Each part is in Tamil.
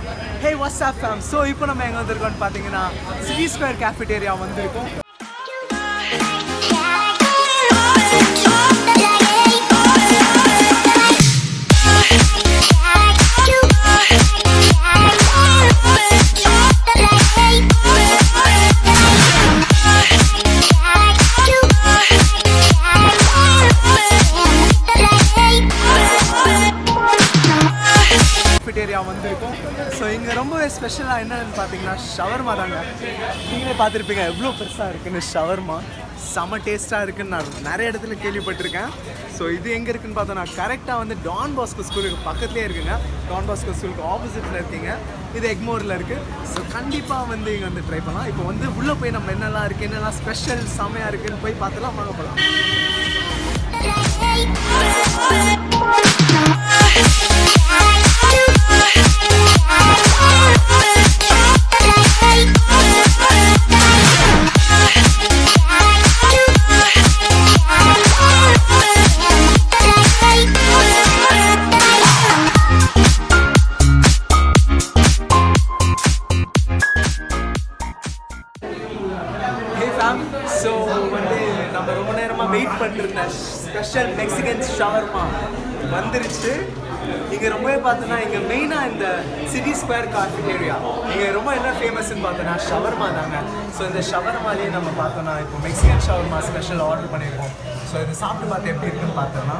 ஹே வாட்ஸ் அப் ஃபேம் ஸோ இப்போ நம்ம எங்கே வந்திருக்கோம்னு பார்த்தீங்கன்னா சிட்டி ஸ்கொயர் கேஃபிடேரியா வந்திருக்கோம் கேஃபிடேரியா வந்திருக்கோம் ஸோ இங்கே ரொம்பவே ஸ்பெஷலாக என்னன்னு பார்த்தீங்கன்னா ஷவர்மா தாங்க நீங்களே பார்த்துருப்பீங்க எவ்வளோ பெருசாக இருக்குன்னு ஷவர்மா செம டேஸ்ட்டாக இருக்குன்னு நான் நிறைய இடத்துல கேள்விப்பட்டிருக்கேன் ஸோ இது எங்கே இருக்குன்னு பார்த்தோன்னா கரெக்டாக வந்து டான் பாஸ்கோ ஸ்கூலுக்கு பக்கத்துலேயே இருக்குங்க டான் பாஸ்கோ ஸ்கூலுக்கு ஆப்போசிட்டில் இருக்கீங்க இது எக்மோரில் இருக்குது ஸோ கண்டிப்பாக வந்து இங்கே வந்து ட்ரை பண்ணலாம் இப்போ வந்து உள்ளே போய் நம்ம என்னெல்லாம் இருக்குது என்னெல்லாம் ஸ்பெஷல் செமையாக இருக்குன்னு போய் பார்த்துலாம் வாங்க போகலாம் ஹே ஃபேம் ஸோ வந்து நம்ம ரொம்ப நேரமாக வெயிட் பண்ணிருந்த ஸ்பெஷல் மெக்சிகன் ஷவர்மா வந்துருச்சு இங்கே ரொம்பவே பார்த்தோன்னா இங்கே மெயினாக இந்த சிட்டி ஸ்கொயர் கார்பெட்டேரியா இங்கே ரொம்ப என்ன ஃபேமஸ்ன்னு பார்த்தோன்னா ஷவர்மா தாங்க ஸோ இந்த ஷவர்மாலேயே நம்ம பார்த்தோன்னா இப்போ மெக்சிகன் ஷவர்மா ஸ்பெஷல் ஆர்டர் பண்ணியிருக்கோம் ஸோ இதை சாப்பிட்டு பார்த்து எப்படி இருக்குன்னு பார்த்தோன்னா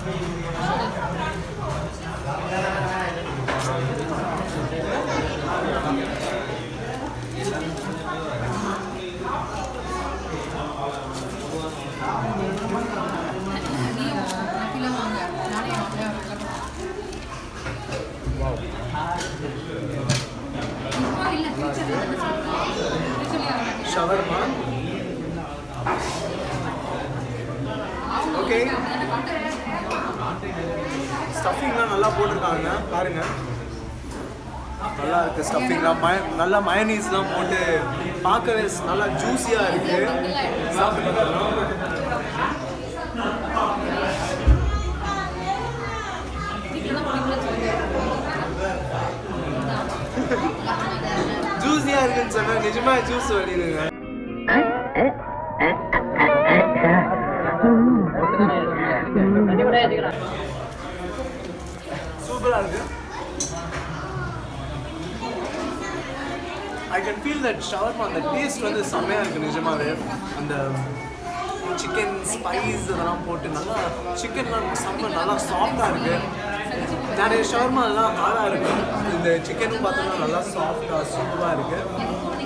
ஷவர்மா ஓகே ஸ்டஃபிங்லாம் நல்லா போட்டிருக்காங்க பாருங்க நல்லா இருக்கு ஸ்டஃபிங்லாம் மய நல்லா மயனீஸ்லாம் போட்டு பார்க்கவே நல்லா ஜூஸியாக இருக்கு சாப்பிட்டு பார்க்கலாம். ஜூஸியாக இருக்குன்னு சொன்னா நிஜமா ஜூஸ் வெளியிடுங்க சூப்பராக இருக்கு I can feel that shawarma அந்த டேஸ்ட் வந்து செம்மையாக இருக்குது நிஜமாவே அந்த சிக்கன் ஸ்பைஸ் இதெல்லாம் போட்டு நல்லா சிக்கன்லாம் செம்ம நல்லா சாஃப்டாக இருக்குது நிறைய ஷவர்மாலாம் ஹார்டாக இருக்கு இந்த சிக்கனும் பார்த்தோன்னா நல்லா சாஃப்டாக சூப்பராக இருக்குது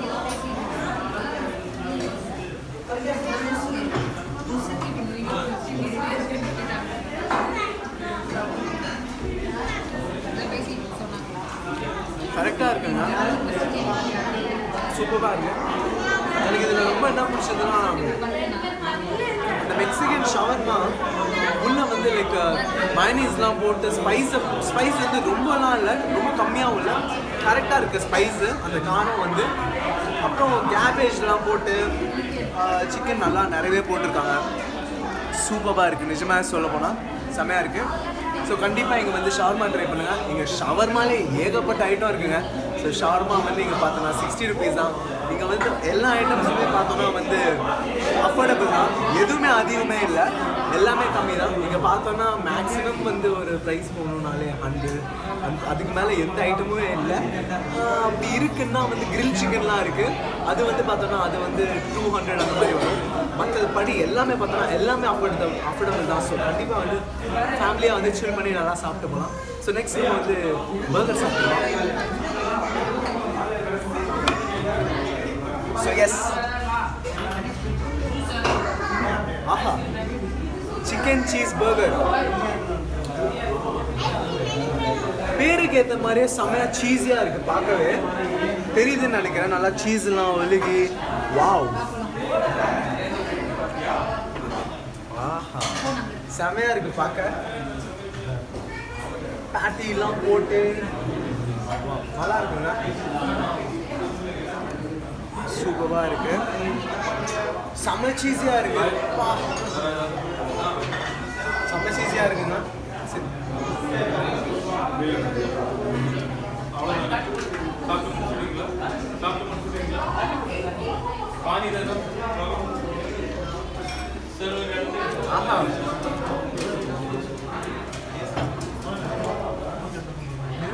கரெக்டாக இருக்குங்க சூப்பராக இருக்கு எனக்கு இதில் ரொம்ப என்ன பிடிச்சதுன்னா இந்த மெக்சிகன் ஷவர்மா உள்ள வந்து லைக் மயனீஸ்லாம் போட்டு ஸ்பைஸ் ஸ்பைஸ் வந்து ரொம்பலாம் இல்லை ரொம்ப கம்மியாகவும் இல்லை கரெக்டாக இருக்குது ஸ்பைஸு அந்த காரம் வந்து அப்புறம் கேபேஜ்லாம் போட்டு சிக்கன் நல்லா நிறையவே போட்டிருக்காங்க சூப்பராக இருக்குது நிஜமாக சொல்ல போனால் செமையாக இருக்குது ஸோ கண்டிப்பாக இங்கே வந்து ஷவர்மா ட்ரை பண்ணுங்கள் இங்கே ஷவர்மாலே ஏகப்பட்ட ஐட்டம் இருக்குங்க ஸோ ஷவர்மா வந்து இங்கே பார்த்தோன்னா சிக்ஸ்டி ருபீஸ் தான் இங்கே வந்து எல்லா ஐட்டம்ஸுமே பார்த்தோன்னா வந்து அஃபோர்டபுள் தான் எதுவுமே அதிகமே இல்லை எல்லாமே கம்மி தான் இங்கே பார்த்தோன்னா மேக்ஸிமம் வந்து ஒரு ப்ரைஸ் போகணுன்னாலே ஹண்ட்ரட் அந் அதுக்கு மேலே எந்த ஐட்டமுமே இல்லை ஆஹ் அப்படி இருக்குன்னா வந்து கிரில் சிக்கன்லாம் இருக்குது அது வந்து பார்த்தோன்னா அது வந்து டூ ஹண்ட்ரட் அந்த மாதிரி வரும் மற்றது படி எல்லாமே பார்த்தோன்னா எல்லாமே அஃபோர்டபுள் அஃபோர்டபுள் தான் ஸோ கண்டிப்பாக வந்து ஃபேமிலியாக வந்து சில் பண்ணி நல்லா சாப்பிட்டு போகலாம் ஸோ நெக்ஸ்ட் நம்ம வந்து பர்கர் சாப்பிடுவோம் ஸோ எஸ் ஆஹா சிக்கன் சீஸ் பர்கர் பேருக்கு ஏற்ற மாதிரியே செமையா சீஸியாக இருக்கு பார்க்கவே தெரியுதுன்னு நினைக்கிறேன் நல்லா சீஸ்லாம் ஒழுகி வாவ் ஆஹா செமையா இருக்கு பார்க்க பேட்டிலாம் போட்டு நல்லா இருக்குங்க சூப்பராக இருக்கு செம்ம சீஸியாக இருக்கு பா. செம்ம சீஸியாக இருக்குங்க சரி.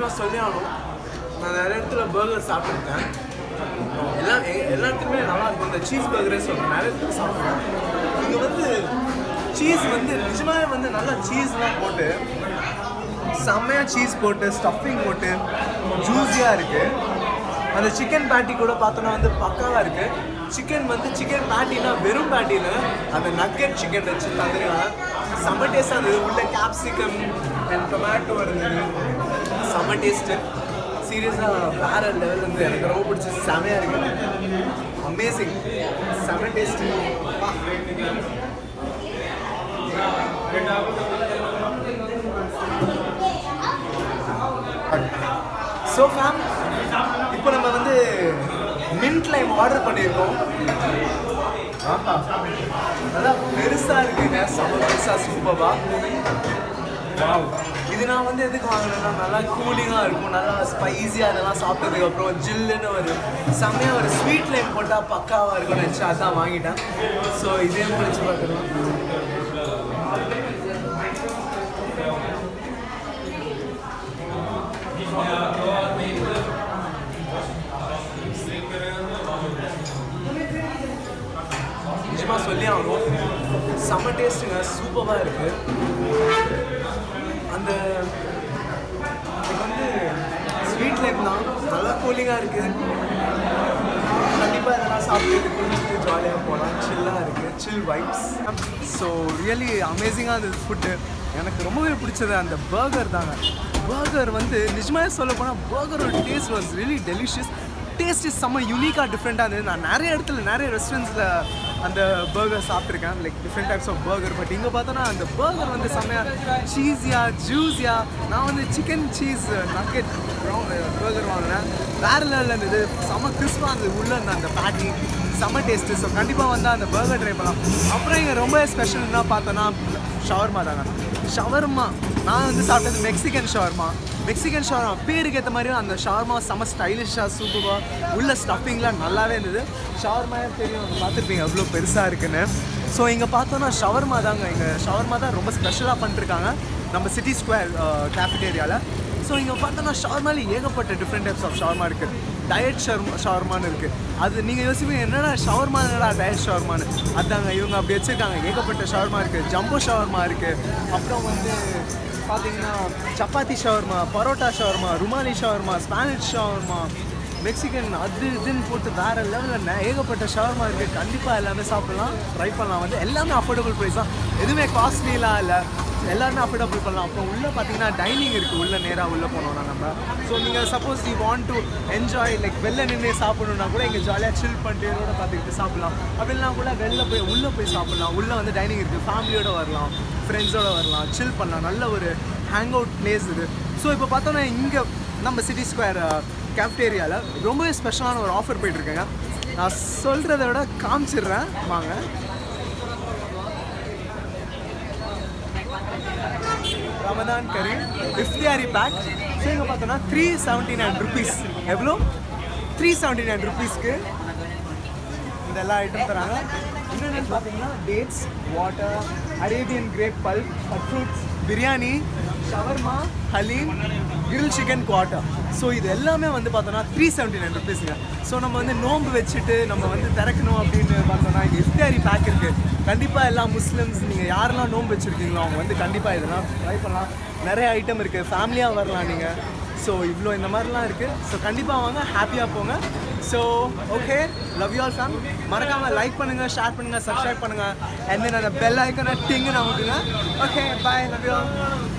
நிஜமாக சொல்லி ஆகணும் நான் நிறைய இடத்துல பர்கர் சாப்பிட்டுருக்கேன் எல்லாம் எ- எல்லா இடத்துலையுமே நல்லா இருக்கும் இந்த சீஸ் பர்கரே சொல்கிறேன் நிறைய இடத்துல சாப்பிடுவேன் இங்கே வந்து சீஸ் வந்து நிஜமாவே வந்து நல்லா சீஸ்லாம் போட்டு செம்மையாக சீஸ் போட்டு ஸ்டஃபிங் போட்டு ஜூஸியாக இருக்குது அந்த சிக்கன் பேட்டி கூட பார்த்தோன்னா வந்து பக்காவாக இருக்குது சிக்கன் வந்து சிக்கன் பேட்டினா வெறும் பேட்டியில் அந்த நக்கெட் சிக்கன் வச்சு தந்துருக்காங்க செம்ம டேஸ்ட்டாக இருந்தது உள்ள கேப்சிகம் அண்ட் டொமேட்டோ இருந்தது செம்ம டேஸ்ட்டு சீரியஸாக வேற லெவல் வந்து எனக்கு ரொம்ப பிடிச்சது செமையாக இருக்குது அமேசிங் செம டேஸ்ட்டு ஸோ ஃபேம் இப்போ நம்ம வந்து மின்ட் லைம் ஆர்டர் பண்ணியிருக்கோம் ஆஹா நல்லா பெருசாக இருக்குங்க செம பெருசாக சூப்பராக வாவ் இது நான் வந்து எதுக்கு வாங்கினேன்னா நல்லா கூலிங்காக இருக்கும் நல்லா ஸ்பைஸியாக அதெல்லாம் சாப்பிட்டதுக்கு அப்புறம் ஜில்லுன்னு ஒரு செம்மையாக ஒரு ஸ்வீட் லைம் போட்டால் பக்காவாக இருக்கும்னு நினச்சி அதான் வாங்கிட்டேன் ஸோ இதே முடிச்சு பார்க்கலாம் நிஜமாக சொல்லி ஆகணும் செம்ம டேஸ்ட்டுங்க சூப்பராக இருக்குது அந்த எனக்கு வந்து ஸ்வீட் லைஃப் தான் நல்லா கூலிங்காக இருக்குது கண்டிப்பாக இதெல்லாம் சாப்பிட்டு குளிச்சுட்டு ஜாலியாக போகலாம் சில்லாக இருக்குது சில் வைப்ஸ் ஸோ ரியலி அமேசிங்காக இருந்தது ஃபுட்டு எனக்கு ரொம்பவே பிடிச்சது அந்த பர்கர் தாங்க பர்கர் வந்து நிஜமாவே சொல்ல போனால் பர்கரோட taste was really delicious taste is செம்ம யூனிக்காக டிஃப்ரெண்ட்டாக இருந்தது நான் நிறைய இடத்துல நிறைய ரெஸ்டாரண்ட்ஸில் அந்த பர்கர் சாப்பிட்ருக்கேன் like different types of burger but இங்கே பார்த்தோன்னா அந்த பர்கர் வந்து செம்மையாக சீஸியாக ஜூஸியாக நான் வந்து சிக்கன் சீஸ் நக்கெட் பர்கர் வாங்கினேன் வேறு லெவலில் இருந்தது செம்ம கிறிஸ்பாக இருந்தது உள்ளே இருந்த அந்த பேட்டி செம்ம டேஸ்ட்டு ஸோ கண்டிப்பாக வந்து அந்த பர்கர் ட்ரை பண்ணலாம் அப்புறம் இங்கே ரொம்ப ஸ்பெஷல் என்ன பார்த்தோன்னா ஷவர்மா தாங்க ஷவர்மா நான் வந்து சாப்பிட்டது மெக்சிகன் ஷவர்மா மெக்சிகன் ஷவர்மா பேருக்கு ஏற்ற மாதிரியும் அந்த ஷவர்மா செம்ம ஸ்டைலிஷாக சூப்பராக உள்ள ஸ்டஃபிங்லாம் நல்லாவே இருந்தது ஷவர்மா தெரியும் பார்த்துருப்பீங்க எவ்வளோ பெருசாக இருக்குன்னு ஸோ இங்கே பார்த்தோன்னா ஷவர்மா தாங்க இங்கே ஷவர்மா தான் ரொம்ப ஸ்பெஷலாக பண்ணிருக்காங்க நம்ம சிட்டி ஸ்கொயர் கேஃபிடேரியாவில் ஸோ இங்கே பார்த்தோன்னா ஷவர்மாலே ஏகப்பட்ட டிஃப்ரெண்ட் டைப்ஸ் ஆஃப் ஷவர்மா இருக்குது டயட் ஷவர்மா ஷவர்மான்னு இருக்குது அது நீங்கள் யோசிப்பீங்க என்னடா ஷவர்மா என்னடா டயட் ஷவர்மான்னு அதாங்க இவங்க அப்படி வச்சுருக்காங்க ஏகப்பட்ட ஷவர்மா இருக்குது ஜம்போ ஷவர்மா இருக்குது அப்புறம் வந்து பார்த்தீங்கன்னா chapati shawarma parotta shawarma rumali shawarma Spanish shawarma Mexican அது இதுன்னு போட்டு வேறு லெவலில் ஏகப்பட்ட ஷவர்மா இருக்குது கண்டிப்பாக எல்லாமே சாப்பிடலாம் ட்ரை பண்ணலாம் வந்து எல்லாமே அஃபோர்டபுள் ப்ரைஸ் தான் எதுவுமே காஸ்ட்லிலாம் இல்லை எல்லாருமே அஃபோர்டபுள் பண்ணலாம் அப்போ உள்ளே பார்த்தீங்கன்னா டைனிங் இருக்குது உள்ளே நேராக உள்ளே போனோம்னா நம்ம ஸோ நீங்கள் suppose you want to enjoy like வெளில நின்று சாப்பிடணுன்னா கூட இங்கே ஜாலியாக சில் பண்ணிட்டு இதோட பார்த்துக்கிட்டு சாப்பிடலாம் அப்படிலாம் கூட வெளில போய் உள்ளே போய் சாப்பிடலாம் உள்ளே வந்து டைனிங் இருக்குது ஃபேமிலியோட வரலாம் ஃப்ரெண்ட்ஸோட வரலாம் சில் பண்ணலாம் நல்ல ஒரு ஹேங் அவுட் பிளேஸ் இது ஸோ இப்போ பார்த்தோன்னா இங்கே நம்ம சிட்டி ஸ்கொயர் கேஃப்டேரியாவில் ரொம்பவே ஸ்பெஷலான ஒரு ஆஃபர் போயிட்டுருக்கேங்க நான் சொல்கிறத விட காமிச்சிடுறேன் வாங்க ரமதான் கறி இஃப்தியாரி பேக் ஸோ இங்கே பார்த்தோன்னா த்ரீ செவன்ட்டி நைன் ருபீஸ் எவ்வளோ த்ரீ செவன்ட்டி நைன் ருபீஸ்க்கு இந்த எல்லா ஐட்டம் தராங்க என்னென்னு பார்த்தீங்கன்னா dates water Arabian grape pulp fruits biryani shawarma haleem grill chicken quarter so இது எல்லாமே வந்து பார்த்தோன்னா த்ரீ செவன்ட்டி நைன் ருபீஸுங்க ஸோ நம்ம வந்து நோன்பு வச்சுட்டு நம்ம வந்து திறக்கணும் அப்படின்னு பார்த்தோன்னா இங்கே இஃப்தாரி பேக் இருக்குது கண்டிப்பாக எல்லா முஸ்லிம்ஸ் நீங்கள் யாரெல்லாம் நோன்பு வச்சுருக்கீங்களோ அவங்க வந்து கண்டிப்பாக இதெல்லாம் ட்ரை பண்ணலாம் நிறைய ஐட்டம் இருக்குது ஃபேமிலியாக வரலாம் நீங்கள் ஸோ இவ்வளோ இந்த மாதிரிலாம் இருக்குது ஸோ கண்டிப்பாக வாங்க ஹாப்பியாக போங்க so okay love you all fam மறக்காமல் லைக் பண்ணுங்கள் ஷேர் பண்ணுங்கள் சப்ஸ்கிரைப் பண்ணுங்கள் அண்ட் தென் அந்த பெல் ஐக்கனை டிங்கு நமக்குங்க okay bye love you all